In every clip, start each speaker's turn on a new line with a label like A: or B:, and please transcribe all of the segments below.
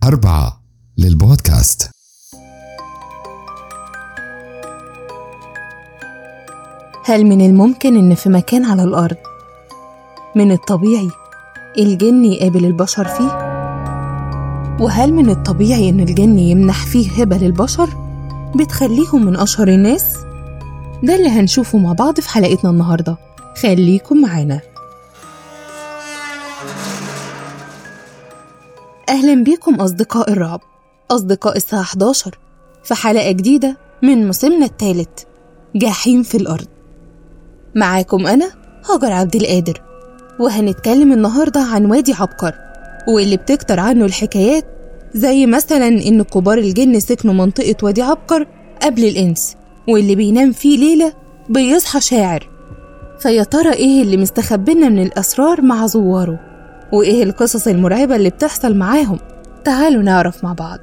A: أربعة للبودكاست
B: هل من الممكن إن في مكان على الأرض من الطبيعي الجن يقابل البشر فيه؟ وهل من الطبيعي إن الجن يمنح فيه هبة للبشر بتخليهم من أشهر الناس؟ ده اللي هنشوفه مع بعض في حلقتنا النهاردة خليكم معانا أهلا بيكم أصدقاء الرعب أصدقاء الساعة 11 في حلقة جديدة من موسمنا الثالث جحيم في الأرض معاكم أنا هاجر عبد القادر وهنتكلم النهاردة عن وادي عبقر واللي بتكتر عنه الحكايات زي مثلا إن كبار الجن سكنوا منطقة وادي عبقر قبل الإنس واللي بينام فيه ليلة بيصحى شاعر فيا ترى إيه اللي مستخبينا من الأسرار مع زواره وإيه القصص المرعبة اللي بتحصل معاهم تعالوا نعرف مع بعض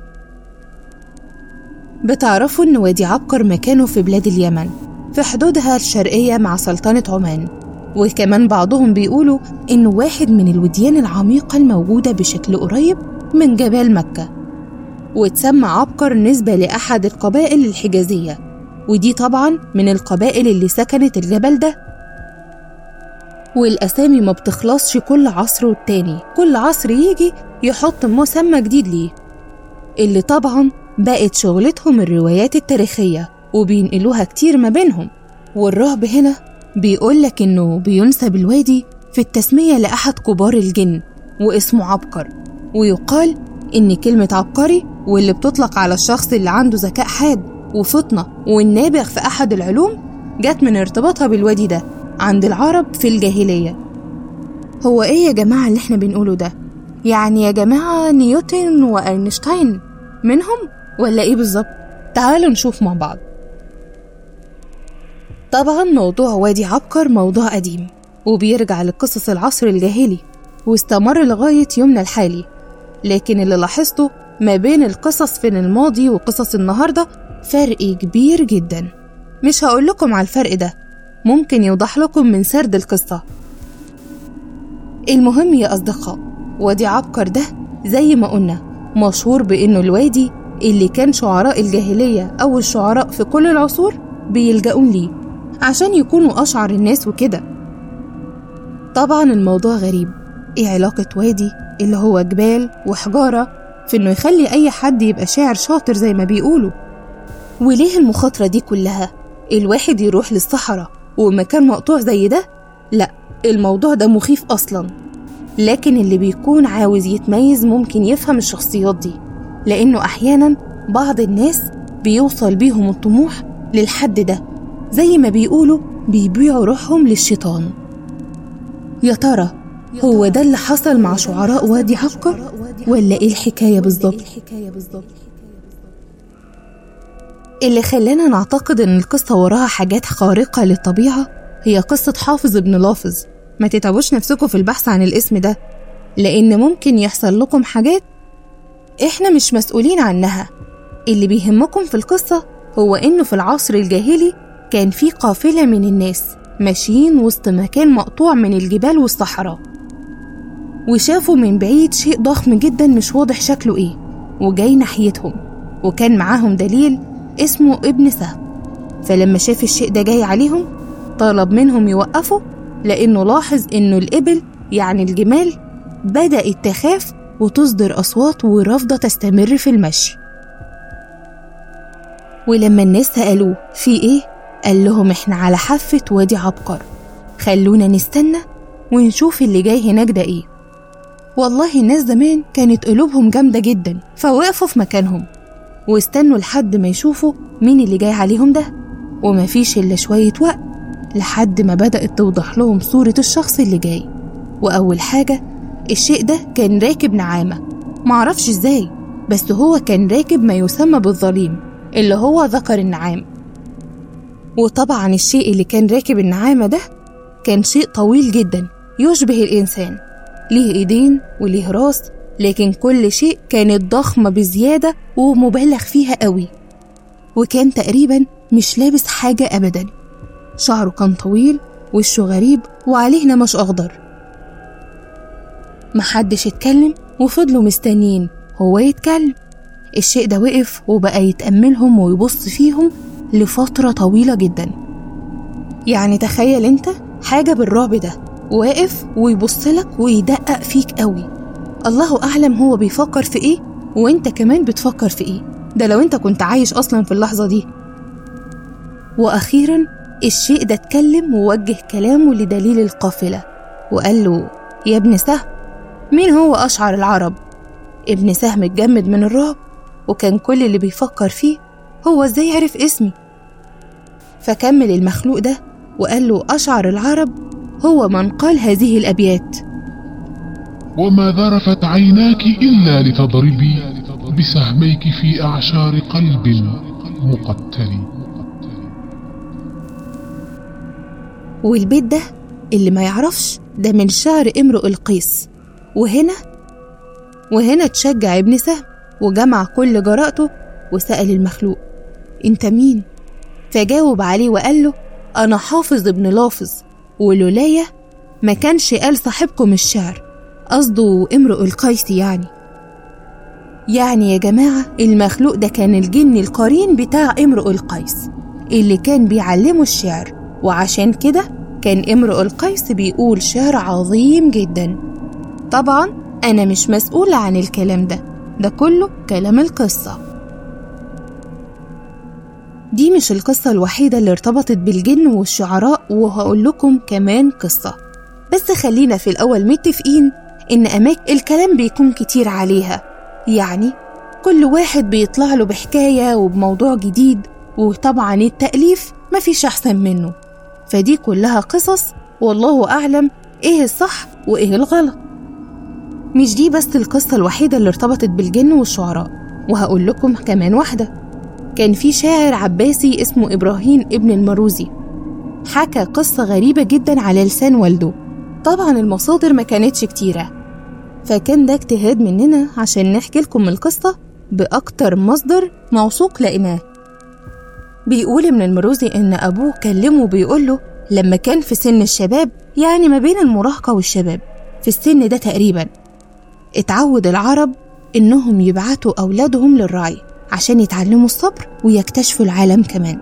B: بتعرفوا إن وادي عبقر مكانه في بلاد اليمن في حدودها الشرقية مع سلطنة عمان وكمان بعضهم بيقولوا إنه واحد من الوديان العميقة الموجودة بشكل قريب من جبال مكة وتسمى عبقر نسبة لأحد القبائل الحجازية ودي طبعا من القبائل اللي سكنت الجبل ده والأسامي ما بتخلصش كل عصر والتاني كل عصر يجي يحط مسمى جديد ليه اللي طبعا بقت شغلتهم الروايات التاريخية وبينقلوها كتير ما بينهم والرهب هنا بيقولك إنه بينسب الوادي في التسمية لأحد كبار الجن واسمه عبقر ويقال إن كلمة عبقري واللي بتطلق على الشخص اللي عنده ذكاء حاد وفطنة والنابغ في أحد العلوم جت من ارتباطها بالوادي ده عند العرب في الجاهلية هو إيه يا جماعة اللي إحنا بنقوله ده؟ يعني يا جماعة نيوتن وأينشتاين منهم ولا إيه بالظبط؟ تعالوا نشوف مع بعض طبعا موضوع وادي عبقر موضوع قديم وبيرجع لقصص العصر الجاهلي واستمر لغاية يومنا الحالي لكن اللي لاحظته ما بين القصص في الماضي وقصص النهاردة فرق كبير جدا مش هقول لكم على الفرق ده ممكن يوضح لكم من سرد القصة المهم يا أصدقاء وادي عبقر ده زي ما قلنا مشهور بإنه الوادي اللي كان شعراء الجاهلية أو الشعراء في كل العصور بيلجأون ليه عشان يكونوا أشعر الناس وكده طبعا الموضوع غريب إيه علاقة وادي اللي هو جبال وحجارة في إنه يخلي أي حد يبقى شاعر شاطر زي ما بيقولوا وليه المخاطرة دي كلها الواحد يروح للصحراء ومكان مقطوع زي ده لا الموضوع ده مخيف أصلا لكن اللي بيكون عاوز يتميز ممكن يفهم الشخصيات دي لأنه أحيانا بعض الناس بيوصل بيهم الطموح للحد ده زي ما بيقولوا بيبيعوا روحهم للشيطان يا ترى هو ده اللي حصل مع شعراء وادي عبقر ولا ايه الحكاية بالظبط اللي خلانا نعتقد ان القصة وراها حاجات خارقة للطبيعة هي قصة حافظ ابن لافظ ما تتعبوش نفسكم في البحث عن الاسم ده لأن ممكن يحصل لكم حاجات إحنا مش مسؤولين عنها اللي بيهمكم في القصة هو إنه في العصر الجاهلي كان في قافلة من الناس ماشيين وسط مكان مقطوع من الجبال والصحراء وشافوا من بعيد شيء ضخم جدا مش واضح شكله إيه وجاي ناحيتهم وكان معاهم دليل اسمه ابن سهم فلما شاف الشيء ده جاي عليهم طلب منهم يوقفوا لأنه لاحظ إنه الإبل يعني الجمال بدأت تخاف وتصدر أصوات ورافضة تستمر في المشي ولما الناس سألوه في إيه؟ قال لهم إحنا على حافة وادي عبقر خلونا نستنى ونشوف اللي جاي هناك ده إيه والله الناس زمان كانت قلوبهم جامدة جدا فوقفوا في مكانهم واستنوا لحد ما يشوفوا مين اللي جاي عليهم ده ومفيش إلا شوية وقت لحد ما بدأت توضح لهم صورة الشخص اللي جاي وأول حاجة الشيء ده كان راكب نعامة معرفش ازاي بس هو كان راكب ما يسمى بالظليم اللي هو ذكر النعام وطبعا الشيء اللي كان راكب النعامة ده كان شيء طويل جدا يشبه الإنسان ليه إيدين وليه راس لكن كل شيء كانت ضخمة بزيادة ومبالغ فيها قوي وكان تقريبا مش لابس حاجة أبدا شعره كان طويل وشه غريب وعليه نمش أخضر محدش اتكلم وفضلوا مستنيين هو يتكلم الشيء ده وقف وبقى يتأملهم ويبص فيهم لفترة طويلة جدا يعني تخيل انت حاجة بالرعب ده واقف ويبصلك ويدقق فيك قوي الله أعلم هو بيفكر في ايه وانت كمان بتفكر في ايه ده لو انت كنت عايش أصلا في اللحظة دي وأخيرا الشيء ده اتكلم ووجه كلامه لدليل القافلة وقال له يا ابن سهم مين هو أشعر العرب؟ ابن سهم اتجمد من الرعب وكان كل اللي بيفكر فيه هو ازاي عرف اسمي فكمل المخلوق ده وقال له أشعر العرب هو من قال هذه الأبيات
C: وما ذرفت عيناك إلا لتضربي بسهميك في أعشار قلب مقتل
B: والبيت ده اللي ما يعرفش ده من شعر امرؤ القيس وهنا وهنا تشجع ابن سهم وجمع كل جرأته وسأل المخلوق انت مين؟ فجاوب عليه وقال له أنا حافظ ابن لافظ ولولايا ما كانش قال صاحبكم الشعر قصده امرؤ القيس يعني يعني يا جماعة المخلوق ده كان الجن القرين بتاع امرؤ القيس اللي كان بيعلمه الشعر وعشان كده كان امرؤ القيس بيقول شعر عظيم جدا طبعا أنا مش مسؤولة عن الكلام ده ده كله كلام القصة دي مش القصة الوحيدة اللي ارتبطت بالجن والشعراء وهقول لكم كمان قصة بس خلينا في الأول متفقين إن أماكن الكلام بيكون كتير عليها يعني كل واحد بيطلع له بحكاية وبموضوع جديد وطبعا التأليف مفيش أحسن منه فدي كلها قصص والله أعلم إيه الصح وإيه الغلط مش دي بس القصة الوحيدة اللي ارتبطت بالجن والشعراء وهقول لكم كمان واحدة كان في شاعر عباسي اسمه إبراهيم ابن المروزي حكى قصة غريبة جدا على لسان والده طبعا المصادر ما كانتش كتيرة فكان ده اجتهاد مننا عشان نحكي لكم القصة بأكتر مصدر موثوق لقيناه بيقول ابن المروزي إن أبوه كلمه بيقول له لما كان في سن الشباب يعني ما بين المراهقة والشباب في السن ده تقريبا اتعود العرب إنهم يبعتوا أولادهم للرعي عشان يتعلموا الصبر ويكتشفوا العالم كمان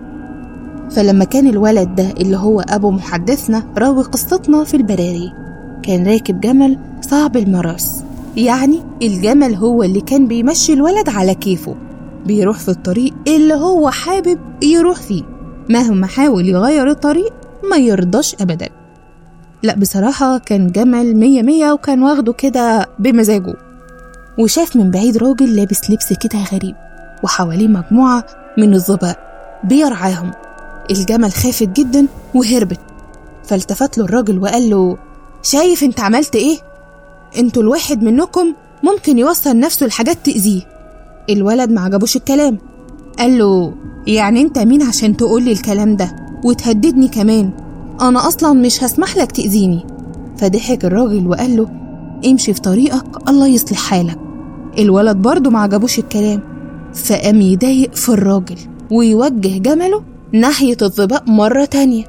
B: فلما كان الولد ده اللي هو أبو محدثنا راوي قصتنا في البراري كان راكب جمل صعب المراس يعني الجمل هو اللي كان بيمشي الولد على كيفه بيروح في الطريق اللي هو حابب يروح فيه مهما حاول يغير الطريق ما يرضاش أبدا لا بصراحة كان جمل مية مية وكان واخده كده بمزاجه وشاف من بعيد راجل لابس لبس كده غريب وحواليه مجموعة من الظباء بيرعاهم الجمل خافت جدا وهربت فالتفت له الراجل وقال له شايف انت عملت ايه انتوا الواحد منكم ممكن يوصل نفسه لحاجات تأذيه الولد ما عجبوش الكلام قال له يعني انت مين عشان تقولي الكلام ده وتهددني كمان انا اصلا مش هسمح لك تأذيني فضحك الراجل وقال له امشي في طريقك الله يصلح حالك الولد برضه ما عجبوش الكلام فقام يضايق في الراجل ويوجه جمله ناحية الظباء مرة تانية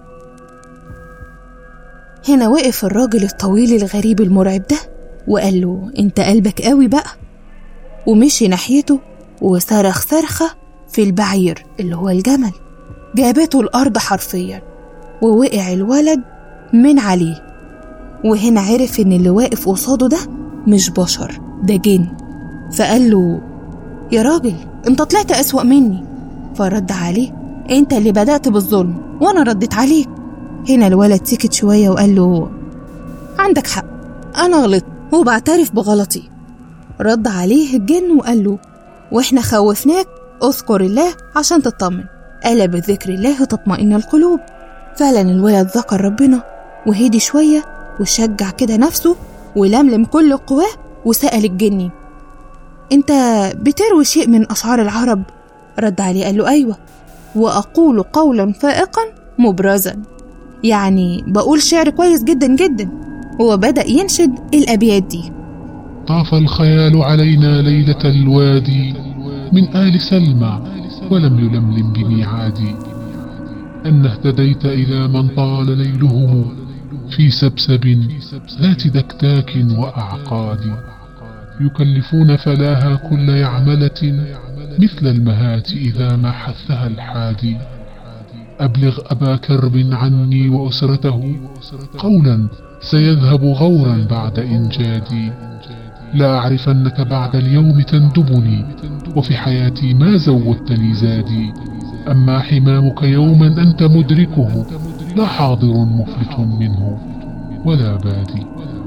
B: هنا وقف الراجل الطويل الغريب المرعب ده وقال له انت قلبك قوي بقى ومشي ناحيته وصرخ صرخة في البعير اللي هو الجمل جابته الأرض حرفيا ووقع الولد من عليه وهنا عرف إن اللي واقف قصاده ده مش بشر ده جن فقال له يا راجل انت طلعت أسوأ مني فرد عليه انت اللي بدأت بالظلم وانا رديت عليك هنا الولد سكت شوية وقال له عندك حق انا غلطت وبعترف بغلطي رد عليه الجن وقال له واحنا خوفناك اذكر الله عشان تطمن ألا بذكر الله تطمئن القلوب فعلا الولد ذكر ربنا وهدي شوية وشجع كده نفسه ولملم كل قواه وسأل الجني انت بتروي شيء من أشعار العرب رد عليه قال له أيوة وأقول قولا فائقا مبرزا يعني بقول شعر كويس جدا جدا وبدأ ينشد الأبيات دي
C: طاف الخيال علينا ليلة الوادي من آل سلمى ولم يلملم بميعادي أن اهتديت إلى من طال ليلهم في سبسب ذات دكداك وأعقاد يكلفون فلاها كل يعملة مثل المهات إذا ما حثها الحادي أبلغ أبا كرب عني وأسرته قولا سيذهب غورا بعد إنجادي لا أعرفنك بعد اليوم تندبني وفي حياتي ما زودتني زادي أما حمامك يوما أنت مدركه لا حاضر مفلت منه ولا بادي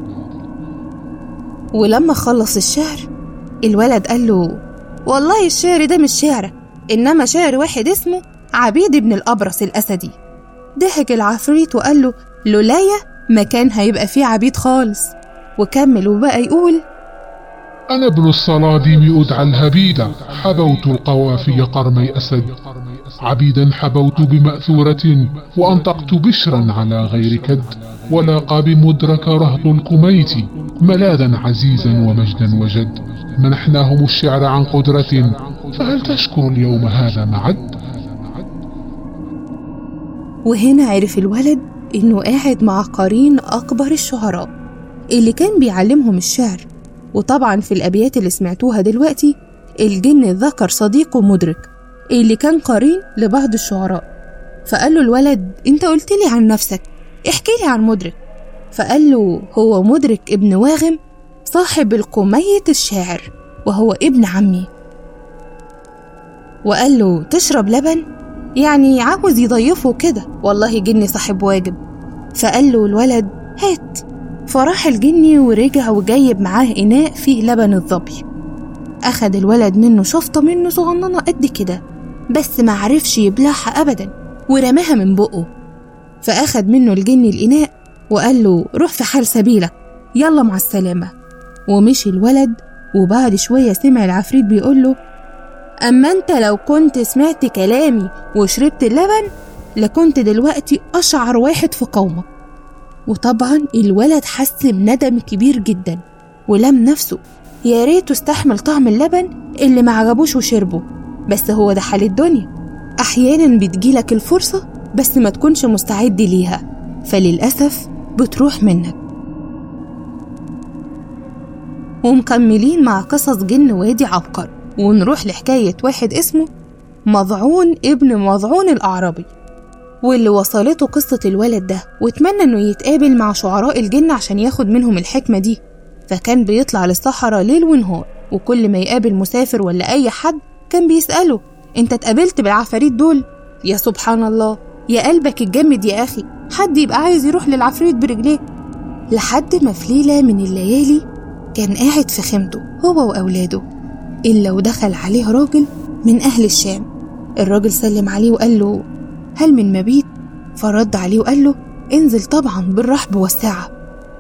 B: ولما خلص الشعر الولد قال له والله الشعر ده مش شعرك إنما شعر واحد اسمه عبيد بن الأبرص الأسدي ضحك العفريت وقال له لولايا ما كان هيبقى فيه عبيد خالص وكمل وبقى يقول
C: أنا ابن الصلاديم أدعى الهبيدة حبوت القوافي قرمي أسد عبيدا حبوت بمأثورة وأنطقت بشرا على غير كد ولاقى بمدرك رهط الكميت ملاذا عزيزا ومجدا وجد منحناهم الشعر عن قدرة فهل تشكر اليوم هذا معد
B: وهنا عرف الولد إنه قاعد مع قرين أكبر الشعراء اللي كان بيعلمهم الشعر وطبعا في الأبيات اللي سمعتوها دلوقتي الجن ذكر صديقه مدرك اللي كان قرين لبعض الشعراء فقال له الولد انت قلت لي عن نفسك احكي لي عن مدرك فقال له هو مدرك ابن واغم صاحب القمية الشاعر وهو ابن عمي وقال له تشرب لبن يعني عاوز يضيفه كده والله جني صاحب واجب فقال له الولد هات فراح الجني ورجع وجايب معاه إناء فيه لبن الظبي أخد الولد منه شفطة منه صغننة قد كده بس ما عرفش يبلعها أبدا ورماها من بقه فأخد منه الجني الإناء وقال له روح في حال سبيلك يلا مع السلامة ومشي الولد وبعد شوية سمع العفريت بيقول له أما أنت لو كنت سمعت كلامي وشربت اللبن لكنت دلوقتي أشعر واحد في قومك وطبعا الولد حس بندم كبير جدا ولم نفسه يا ريته استحمل طعم اللبن اللي ما عجبوش وشربه بس هو ده حال الدنيا أحيانا بتجيلك الفرصة بس ما تكونش مستعد ليها فللأسف بتروح منك ومكملين مع قصص جن وادي عبقر ونروح لحكاية واحد اسمه مضعون ابن مضعون الأعرابي واللي وصلته قصة الولد ده واتمنى انه يتقابل مع شعراء الجن عشان ياخد منهم الحكمة دي فكان بيطلع للصحراء ليل ونهار وكل ما يقابل مسافر ولا أي حد كان بيسأله انت اتقابلت بالعفاريت دول يا سبحان الله يا قلبك اتجمد يا أخي حد يبقى عايز يروح للعفريت برجليه لحد ما في ليلة من الليالي كان قاعد في خيمته هو وأولاده إلا ودخل عليه راجل من أهل الشام الراجل سلم عليه وقال له هل من مبيت؟ فرد عليه وقال له انزل طبعا بالرحب والسعة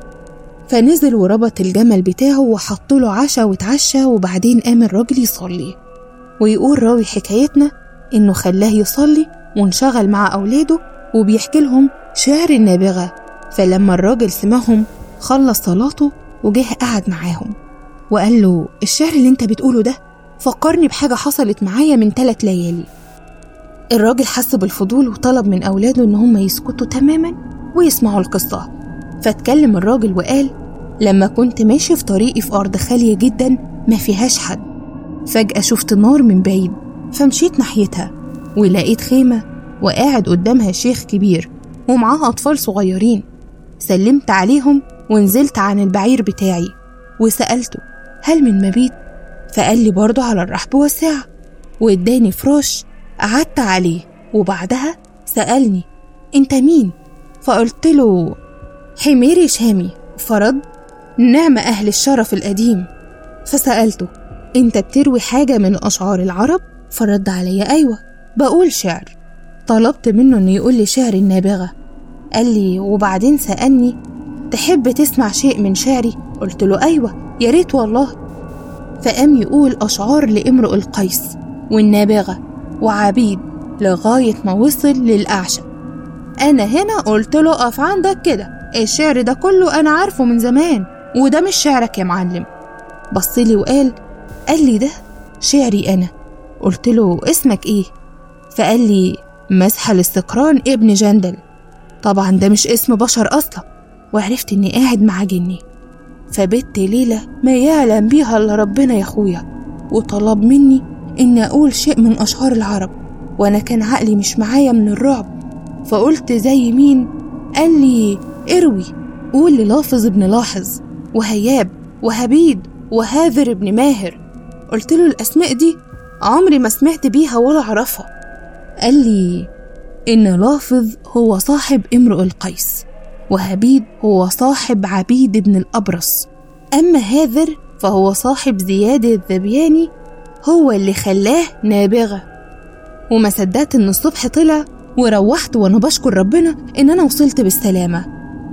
B: فنزل وربط الجمل بتاعه وحط له عشا واتعشى وبعدين قام الراجل يصلي ويقول راوي حكايتنا إنه خلاه يصلي وانشغل مع أولاده وبيحكي لهم شعر النابغة فلما الراجل سمعهم خلص صلاته وجه قعد معاهم وقال له الشعر اللي انت بتقوله ده فكرني بحاجة حصلت معايا من ثلاث ليالي الراجل حس بالفضول وطلب من أولاده إن هم يسكتوا تماما ويسمعوا القصة فاتكلم الراجل وقال لما كنت ماشي في طريقي في أرض خالية جدا ما فيهاش حد فجأة شفت نار من بعيد فمشيت ناحيتها ولقيت خيمة وقاعد قدامها شيخ كبير ومعاه أطفال صغيرين سلمت عليهم ونزلت عن البعير بتاعي وسألته هل من مبيت؟ فقال لي برضه على الرحب والسعة واداني فراش قعدت عليه وبعدها سألني انت مين؟ فقلت له حميري شامي فرد نعم أهل الشرف القديم فسألته انت بتروي حاجة من أشعار العرب؟ فرد عليا أيوة بقول شعر طلبت منه إنه يقول لي شعر النابغة قال لي وبعدين سألني تحب تسمع شيء من شعري؟ قلت له أيوة يا ريت والله فقام يقول أشعار لامرؤ القيس والنابغة وعبيد لغاية ما وصل للأعشى أنا هنا قلت له أقف عندك كده الشعر ده كله أنا عارفه من زمان وده مش شعرك يا معلم بصلي وقال قال لي ده شعري أنا قلت له اسمك إيه فقال لي مسحل السكران ابن جندل طبعا ده مش اسم بشر أصلا وعرفت إني قاعد مع جني فبت ليلة ما يعلم بيها إلا ربنا يا أخويا وطلب مني إني أقول شيء من أشعار العرب وأنا كان عقلي مش معايا من الرعب فقلت زي مين قال لي اروي قول للافظ ابن لاحظ وهياب وهبيد وهاذر ابن ماهر قلت له الأسماء دي عمري ما سمعت بيها ولا أعرفها قال لي إن لافظ هو صاحب امرؤ القيس وهبيد هو صاحب عبيد بن الأبرص أما هاذر فهو صاحب زياد الذبياني هو اللي خلاه نابغة وما صدقت إن الصبح طلع وروحت وأنا بشكر ربنا إن أنا وصلت بالسلامة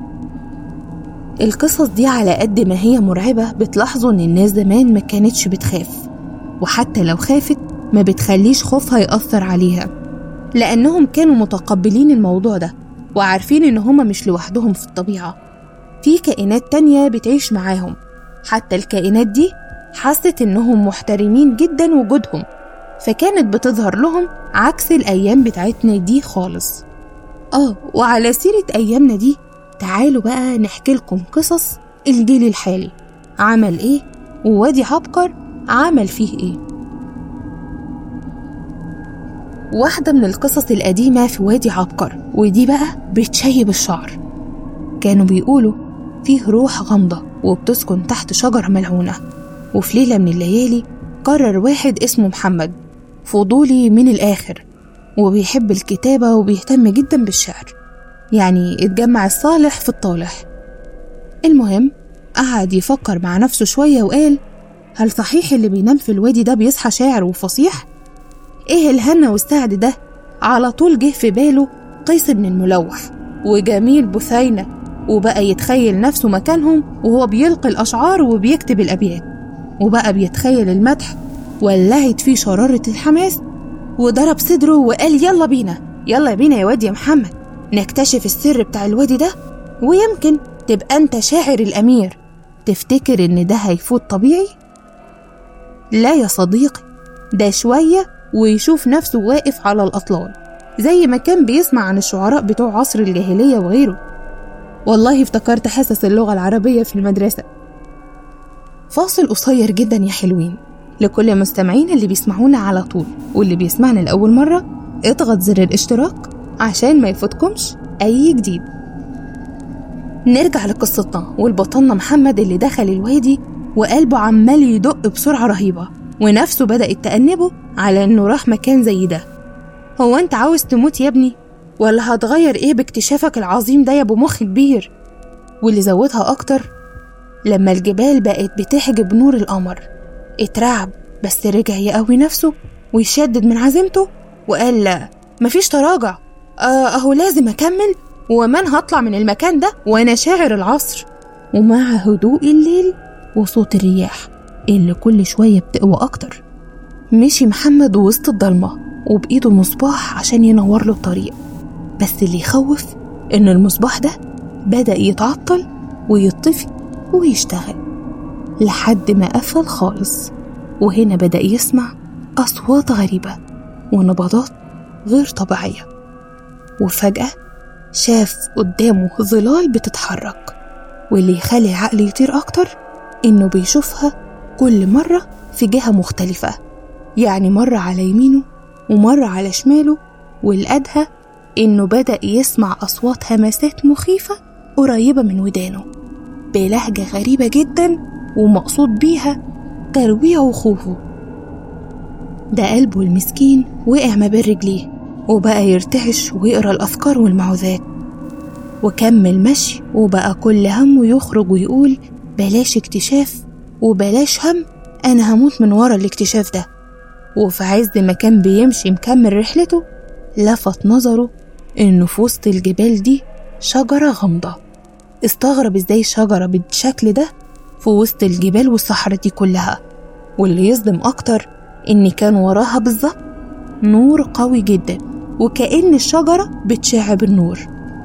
B: القصص دي على قد ما هي مرعبة بتلاحظوا إن الناس زمان ما كانتش بتخاف وحتى لو خافت ما بتخليش خوفها يأثر عليها لأنهم كانوا متقبلين الموضوع ده وعارفين إن هما مش لوحدهم في الطبيعة في كائنات تانية بتعيش معاهم حتى الكائنات دي حست إنهم محترمين جدا وجودهم فكانت بتظهر لهم عكس الأيام بتاعتنا دي خالص آه وعلى سيرة أيامنا دي تعالوا بقى نحكي لكم قصص الجيل الحالي عمل إيه ووادي عبقر عمل فيه إيه واحدة من القصص القديمة في وادي عبقر ودي بقى بتشيب الشعر كانوا بيقولوا فيه روح غامضة وبتسكن تحت شجرة ملعونة وفي ليلة من الليالي قرر واحد اسمه محمد فضولي من الآخر وبيحب الكتابة وبيهتم جدا بالشعر يعني اتجمع الصالح في الطالح المهم قعد يفكر مع نفسه شوية وقال هل صحيح اللي بينام في الوادي ده بيصحى شاعر وفصيح؟ ايه الهنا والسعد ده؟ على طول جه في باله قيس بن الملوح وجميل بثينة وبقى يتخيل نفسه مكانهم وهو بيلقي الأشعار وبيكتب الأبيات وبقى بيتخيل المدح ولهت فيه شرارة الحماس وضرب صدره وقال يلا بينا يلا بينا يا واد يا محمد نكتشف السر بتاع الوادي ده ويمكن تبقى انت شاعر الأمير تفتكر إن ده هيفوت طبيعي؟ لا يا صديقي ده شوية ويشوف نفسه واقف على الأطلال زي ما كان بيسمع عن الشعراء بتوع عصر الجاهلية وغيره والله افتكرت حصص اللغة العربية في المدرسة فاصل قصير جدا يا حلوين لكل مستمعين اللي بيسمعونا على طول واللي بيسمعنا لأول مرة اضغط زر الاشتراك عشان ما يفوتكمش أي جديد نرجع لقصتنا والبطلنا محمد اللي دخل الوادي وقلبه عمال يدق بسرعة رهيبة ونفسه بدأت تأنبه على إنه راح مكان زي ده هو أنت عاوز تموت يا ابني؟ ولا هتغير إيه باكتشافك العظيم ده يا أبو مخ كبير؟ واللي زودها أكتر لما الجبال بقت بتحجب نور القمر اترعب بس رجع يقوي نفسه ويشدد من عزيمته وقال لا مفيش تراجع آه أهو لازم أكمل ومن هطلع من المكان ده وأنا شاعر العصر ومع هدوء الليل وصوت الرياح اللي كل شوية بتقوى أكتر مشي محمد وسط الضلمة وبإيده مصباح عشان ينور له الطريق بس اللي يخوف إن المصباح ده بدأ يتعطل ويطفي ويشتغل لحد ما قفل خالص وهنا بدأ يسمع أصوات غريبة ونبضات غير طبيعية وفجأة شاف قدامه ظلال بتتحرك واللي يخلي العقل يطير أكتر إنه بيشوفها كل مرة في جهة مختلفة يعني مرة على يمينه ومرة على شماله والأدهى إنه بدأ يسمع أصوات همسات مخيفة قريبة من ودانه بلهجة غريبة جدا ومقصود بيها ترويع وخوفه ده قلبه المسكين وقع ما بين رجليه وبقى يرتعش ويقرا الأذكار والمعوذات وكمل مشي وبقى كل همه يخرج ويقول بلاش اكتشاف وبلاش هم أنا هموت من ورا الاكتشاف ده وفي عز ما كان بيمشي مكمل رحلته لفت نظره إنه في وسط الجبال دي شجرة غامضة استغرب ازاي شجرة بالشكل ده في وسط الجبال والصحراء دي كلها واللي يصدم أكتر إن كان وراها بالظبط نور قوي جدا وكأن الشجرة بتشع بالنور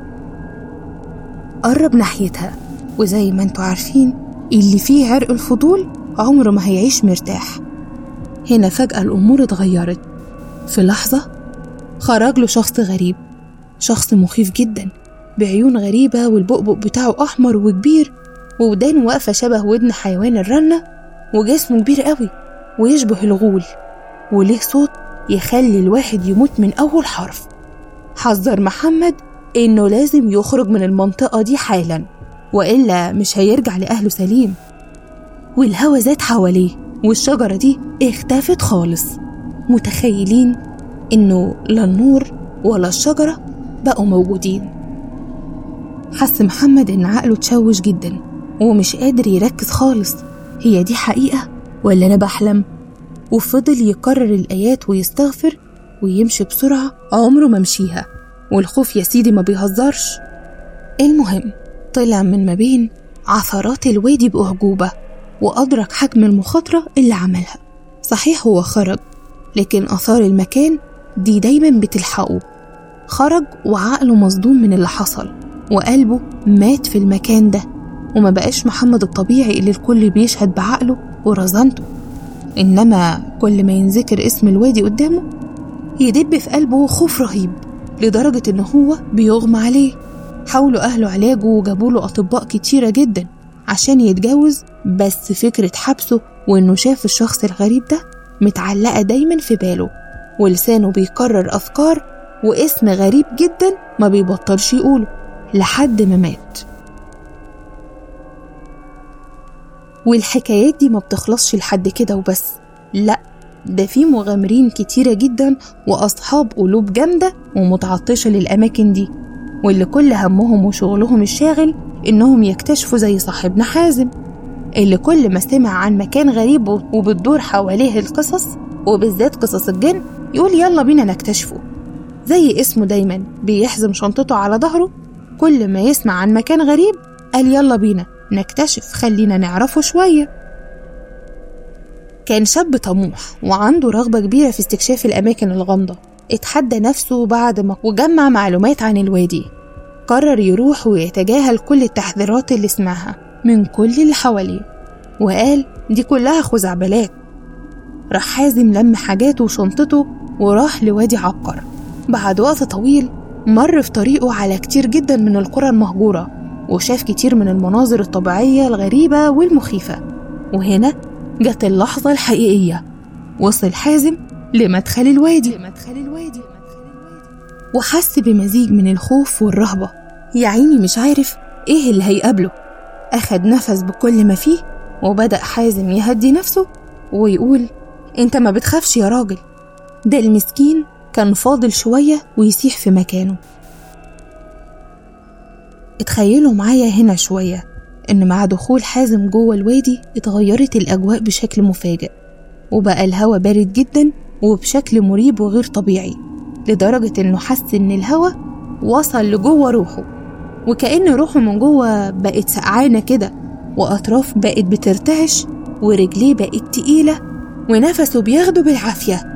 B: قرب ناحيتها وزي ما انتوا عارفين اللي فيه عرق الفضول عمره ما هيعيش مرتاح هنا فجأة الأمور اتغيرت في لحظة خرج له شخص غريب شخص مخيف جدا بعيون غريبة والبؤبؤ بتاعه أحمر وكبير وودانه واقفة شبه ودن حيوان الرنة وجسمه كبير قوي ويشبه الغول وليه صوت يخلي الواحد يموت من أول حرف حذر محمد إنه لازم يخرج من المنطقة دي حالا وإلا مش هيرجع لأهله سليم والهوا زاد حواليه والشجرة دي اختفت خالص متخيلين إنه لا النور ولا الشجرة بقوا موجودين حس محمد إن عقله اتشوش جدا ومش قادر يركز خالص هي دي حقيقة ولا أنا بحلم وفضل يكرر الآيات ويستغفر ويمشي بسرعة عمره ما مشيها والخوف يا سيدي ما بيهزرش المهم طلع من ما بين عثرات الوادي بأعجوبة وأدرك حجم المخاطرة اللي عملها صحيح هو خرج لكن آثار المكان دي دايما بتلحقه خرج وعقله مصدوم من اللي حصل وقلبه مات في المكان ده وما بقاش محمد الطبيعي اللي الكل بيشهد بعقله ورزانته إنما كل ما ينذكر اسم الوادي قدامه يدب في قلبه خوف رهيب لدرجة إن هو بيغمى عليه حاولوا أهله علاجه وجابوا له أطباء كتيرة جدا عشان يتجوز بس فكرة حبسه وإنه شاف الشخص الغريب ده متعلقة دايما في باله ولسانه بيكرر أفكار واسم غريب جدا ما بيبطلش يقوله لحد ما مات والحكايات دي ما بتخلصش لحد كده وبس لأ ده في مغامرين كتيرة جدا وأصحاب قلوب جامدة ومتعطشة للأماكن دي واللي كل همهم وشغلهم الشاغل إنهم يكتشفوا زي صاحبنا حازم اللي كل ما سمع عن مكان غريب وبتدور حواليه القصص وبالذات قصص الجن يقول يلا بينا نكتشفه زي اسمه دايما بيحزم شنطته على ظهره كل ما يسمع عن مكان غريب قال يلا بينا نكتشف خلينا نعرفه شوية كان شاب طموح وعنده رغبة كبيرة في استكشاف الأماكن الغامضة اتحدى نفسه بعد ما وجمع معلومات عن الوادي قرر يروح ويتجاهل كل التحذيرات اللي سمعها من كل اللي حواليه وقال دي كلها خزعبلات راح حازم لم حاجاته وشنطته وراح لوادي عبقر بعد وقت طويل مر في طريقه على كتير جدا من القرى المهجورة وشاف كتير من المناظر الطبيعية الغريبة والمخيفة وهنا جت اللحظة الحقيقية وصل حازم لمدخل الوادي لمدخل الوادي وحس بمزيج من الخوف والرهبة يا عيني مش عارف ايه اللي هيقابله أخد نفس بكل ما فيه وبدأ حازم يهدي نفسه ويقول انت ما بتخافش يا راجل ده المسكين كان فاضل شوية ويسيح في مكانه اتخيلوا معايا هنا شوية إن مع دخول حازم جوه الوادي اتغيرت الأجواء بشكل مفاجئ وبقى الهوا بارد جدا وبشكل مريب وغير طبيعي لدرجة إنه حس إن الهوا وصل لجوه روحه وكأن روحه من جوه بقت سقعانة كده وأطراف بقت بترتعش ورجليه بقت تقيلة ونفسه بياخده بالعافية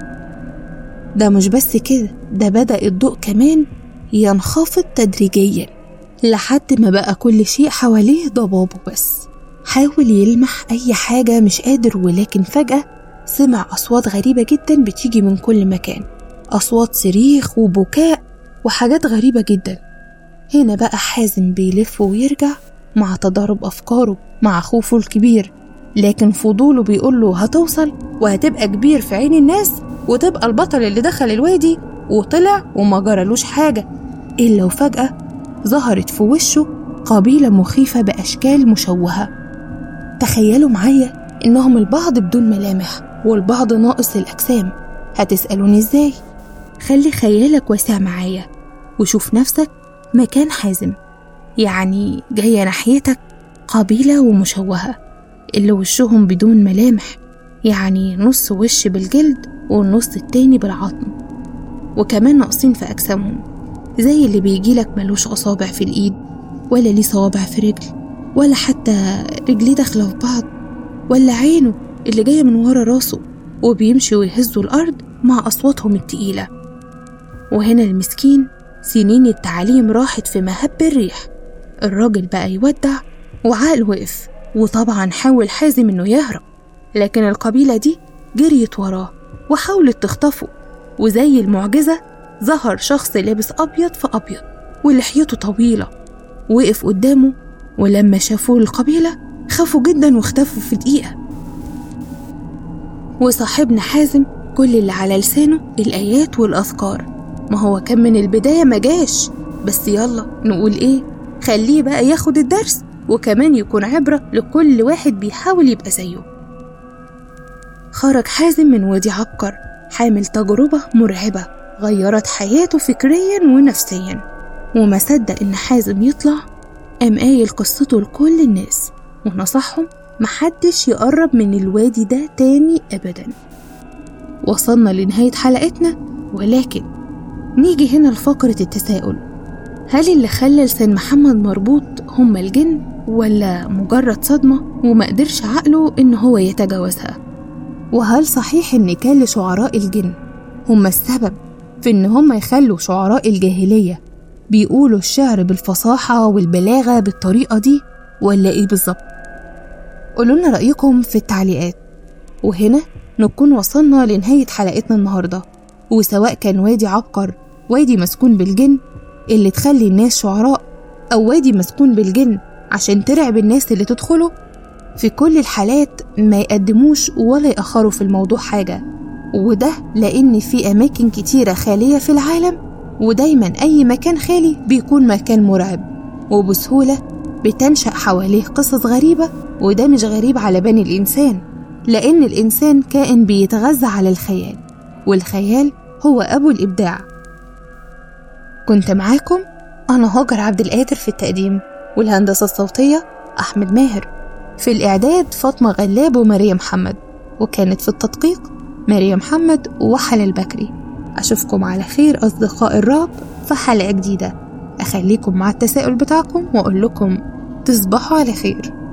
B: ده مش بس كده ده بدأ الضوء كمان ينخفض تدريجيا لحد ما بقى كل شيء حواليه ضبابه بس حاول يلمح أي حاجة مش قادر ولكن فجأة سمع أصوات غريبة جدا بتيجي من كل مكان أصوات صريخ وبكاء وحاجات غريبة جدا هنا بقى حازم بيلف ويرجع مع تضارب أفكاره مع خوفه الكبير لكن فضوله بيقوله هتوصل وهتبقى كبير في عين الناس وتبقى البطل اللي دخل الوادي وطلع وما جرالوش حاجة إلا وفجأة ظهرت في وشه قبيلة مخيفة بأشكال مشوهة تخيلوا معايا إنهم البعض بدون ملامح والبعض ناقص الأجسام هتسألوني إزاي؟ خلي خيالك واسع معايا وشوف نفسك مكان حازم يعني جاية ناحيتك قبيلة ومشوهة اللي وشهم بدون ملامح يعني نص وش بالجلد والنص التاني بالعظم وكمان ناقصين في أجسامهم زي اللي بيجيلك ملوش أصابع في الإيد ولا ليه صوابع في رجل ولا حتى رجليه داخلة في بعض ولا عينه اللي جاية من ورا راسه وبيمشي ويهزوا الأرض مع أصواتهم التقيلة وهنا المسكين سنين التعليم راحت في مهب الريح الراجل بقى يودع وعقل وقف وطبعا حاول حازم انه يهرب لكن القبيلة دي جريت وراه وحاولت تخطفه وزي المعجزة ظهر شخص لابس أبيض في أبيض ولحيته طويلة وقف قدامه ولما شافوه القبيلة خافوا جدا واختفوا في دقيقة وصاحبنا حازم كل اللي على لسانه الآيات والأذكار ما هو كان من البداية ما جاش بس يلا نقول إيه خليه بقى ياخد الدرس وكمان يكون عبرة لكل واحد بيحاول يبقى زيه خرج حازم من وادي عبقر حامل تجربة مرعبة غيرت حياته فكريا ونفسيا وما صدق إن حازم يطلع قام قايل قصته لكل الناس ونصحهم محدش يقرب من الوادي ده تاني أبدا وصلنا لنهاية حلقتنا ولكن نيجي هنا لفقرة التساؤل هل اللي خلى لسان محمد مربوط هما الجن ولا مجرد صدمة وما قدرش عقله إن هو يتجاوزها وهل صحيح إن كان لشعراء الجن هما السبب في إن هما يخلوا شعراء الجاهلية بيقولوا الشعر بالفصاحة والبلاغة بالطريقة دي ولا إيه بالظبط قولولنا رأيكم في التعليقات وهنا نكون وصلنا لنهاية حلقتنا النهاردة وسواء كان وادي عبقر وادي مسكون بالجن اللي تخلي الناس شعراء أو وادي مسكون بالجن عشان ترعب الناس اللي تدخله في كل الحالات ما يقدموش ولا يأخروا في الموضوع حاجة وده لأن في أماكن كتيرة خالية في العالم ودايما أي مكان خالي بيكون مكان مرعب وبسهولة بتنشأ حواليه قصص غريبة وده مش غريب على بني الإنسان لأن الإنسان كائن بيتغذى على الخيال والخيال هو أبو الإبداع كنت معاكم أنا هاجر عبد القادر في التقديم والهندسة الصوتية أحمد ماهر في الإعداد فاطمة غلاب ومريم محمد وكانت في التدقيق مريم محمد وحل البكري أشوفكم على خير أصدقاء الراب في حلقة جديدة أخليكم مع التساؤل بتاعكم وأقول لكم تصبحوا على خير